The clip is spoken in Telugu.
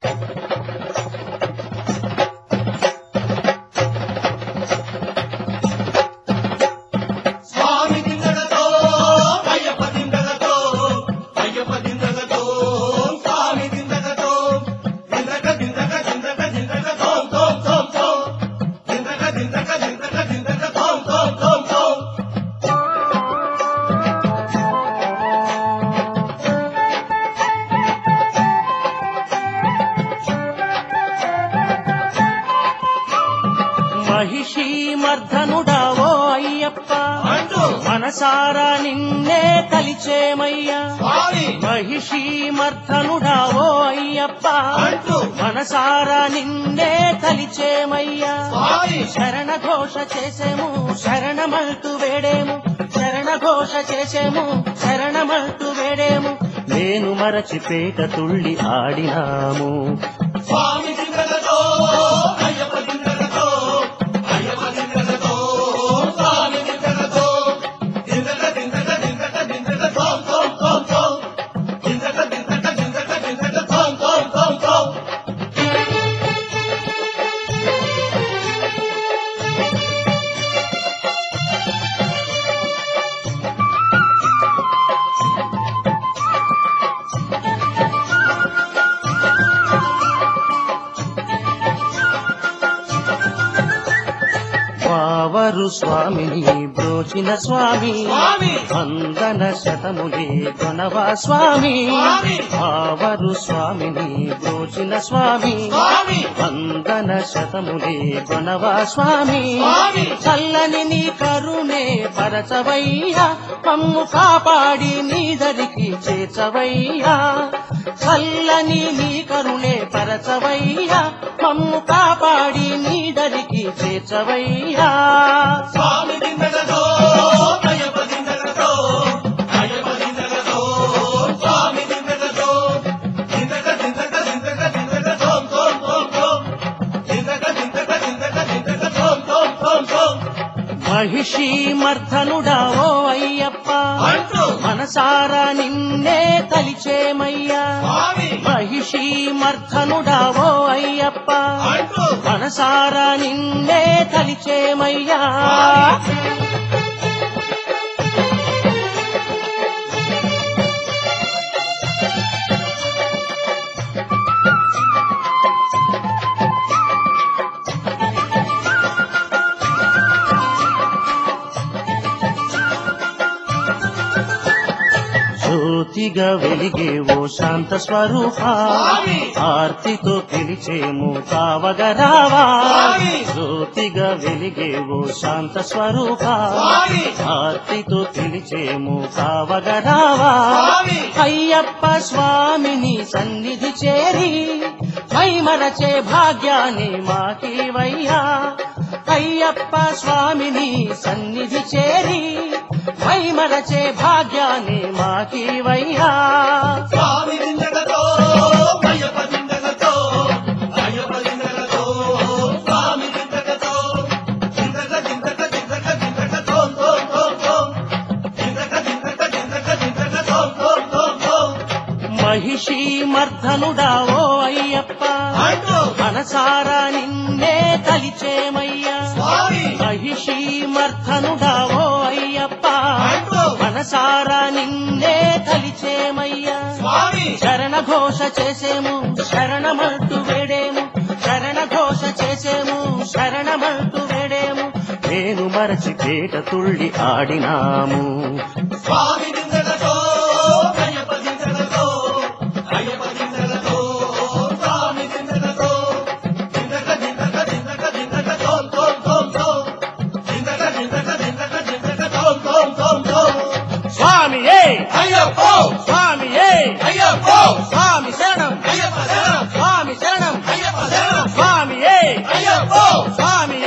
స్వామి దిందగతో అయ్యప్ప దిందగతో అయ్యప్ప దిందగతో స్వామి దిందగతో దిందగ దిందగ దిందగ దిందగ తోం తోం తోం తోం దిందగ దిందగ దిందగ దిందగ తోం తోం తోం తోం మహిషి మర్ధనుడావో అయ్యప్ప అంటూ మనసారా నిన్నే కలిచేమయ్యా స్వామి మహిషి మర్ధనుడావో అయ్యప్ప అంటూ మనసారా నిన్నే కలిచేమయ్యా స్వామి శరణ ఘోష చేసేము శరణమంటూ వేడేము శరణ ఘోష చేసేము శరణమంటూ వేడేము నేను మరచిపేట తుళ్ళి ఆడినాము స్వామి దిందగతో అయ్యప్ప దిందగతో అయ్యప్ప దిందగతో స్వామి దిందగతో దిందగ దిందగ దిందగ దిందగ తోం తోం తోం తోం దిందగ దిందగ దిందగ దిందగ తోం తోం తోం తోం వావరు స్వామిని బ్రోచిన స్వామి స్వామి వందన శతములే కొనవా స్వామి స్వామి వావరు స్వామిని బ్రోచిన స్వామి స్వామి వందన శతములే కొనవా స్వామి స్వామి చల్లని నీ కరుణే పరచవయ్యా పమ్ము కాపాడి నీదరికి చేర్చవయ్యా చల్లని నీ కరుణే పరచవయ్యా పమ్ము కాపాడి నీదరికి చేర్చవయ్యా స్వామి దిందగతో అయ్యప్ప దిందగతో అయ్యప్ప దిందగతో స్వామి దిందగతో దిందగ దిందగ దిందగ దిందగ తోం తోం తోం తోం దిందగ దిందగ దిందగ దిందగ తోం తోం తోం తోం మహిషి మర్ధనుడావో అయ్యప్ప అంటూ మనసారా నిన్నే తలిచేమయ్యా స్వామి మహిషి మర్ధనుడావో అయ్యప్ప అంటూ మనసారా నిన్నే తలిచేమయ్యా జ్యోతిగా వెలిగే ఓ శాంత స్వరూప స్వామి ఆర్తితో పిలిచేము కావగరావా స్వామి జ్యోతిగా వెలిగే ఓ శాంత స్వరూప స్వామి ఆర్తితో పిలిచేము కావగరావా స్వామి అయ్యప్ప స్వామిని సన్నిధి చేరి మైమరచే భాగ్యాన్ని మాకివయ్యా అయ్యప్ప స్వామిని సన్నిధి చేరి మైమరచే భాగ్యాన్ని మాకివయ్యా స్వామి దిందగతో అయ్యప్ప దిందగతో అయ్యప్ప దిందగతో స్వామి దిందగతో దిందగ దిందగ దిందగ దిందగ తోం తోం తోం తోం దిందగ దిందగ దిందగ దిందగ తోం తోం తోం తోం మహిషి మర్ధనుడావో అయ్యప్ప అంటూ మనసారా నిన్నే తలిచేమయ్యా స్వామి మహిషి మర్ధనుడావో అయ్యప్ప అంటూ మనసారా నిన్నే తలిచేమయ్యా స్వామి శరణ ఘోష చేసేము శరణమంటూ వేడేము శరణ ఘోష చేసేము శరణమంటూ వేడేము నేను మరచి పేట తుళ్ళి ఆడినాము స్వామి దిందగతో అయ్యప్ప దిందగతో అయ్యప్ప దిందగతో స్వామి దిందగతో దిందగ దిందగ దిందగ దిందగ తోం తోం తోం తోం దిందగ దిందగ దిందగ దిందగ తోం తోం తోం తోం స్వామి ఏ అయ్యప్ప స్వామి ఏ అయ్యప్ప స్వామి శరణం అయ్యప్ప శరణం స్వామి శరణం అయ్యప్ప శరణం స్వామి ఏ అయ్యప్ప స్వామి